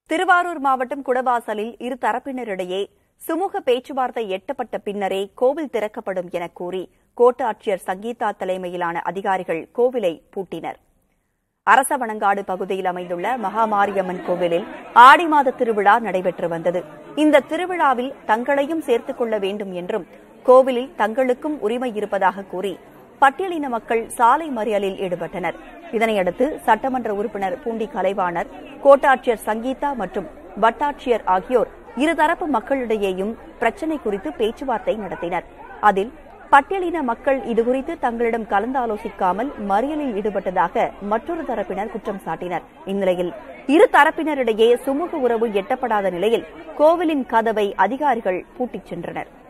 திருவாரூர் மாவட்டம் குடவாசலில் இரு தரப்பினரிடையே சுமூக பேச்சுவார்த்தை எட்டப்பட்ட பின்னரே கோவில் திறக்கப்படும் என கூறி கோட்டாட்சியர் சங்கீதா தலைமையிலான அதிகாரிகள் கோவிலை பூட்டினர் அரசவணங்காடு பகுதியில் அமைந்துள்ள மகாமாரியம்மன் கோவிலில் ஆடி மாத திருவிழா நடைபெற்று வந்தது இந்த திருவிழாவில் தங்களையும் சேர்த்துக் கொள்ள வேண்டும் என்றும் கோவிலில் தங்களுக்கும் உரிமை இருப்பதாக கூறி பட்டியலின மக்கள் சாலை மறியலில் ஈடுபட்டனர் இதனையடுத்து சட்டமன்ற உறுப்பினர் பூண்டி கலைவாணர் கோட்டாட்சியர் சங்கீதா மற்றும் வட்டாட்சியர் ஆகியோர் இருதரப்பு மக்களிடையேயும் பிரச்சினை குறித்து பேச்சுவார்த்தை நடத்தினர் அதில் பட்டியலின மக்கள் இதுகுறித்து தங்களிடம் கலந்தாலோசிக்காமல் மறியலில் ஈடுபட்டதாக மற்றொரு தரப்பினர் குற்றம் சாட்டினர் இந்நிலையில் இரு தரப்பினரிடையே சுமூக உறவு எட்டப்படாத நிலையில் கோவிலின் கதவை அதிகாரிகள் பூட்டிச் சென்றனர்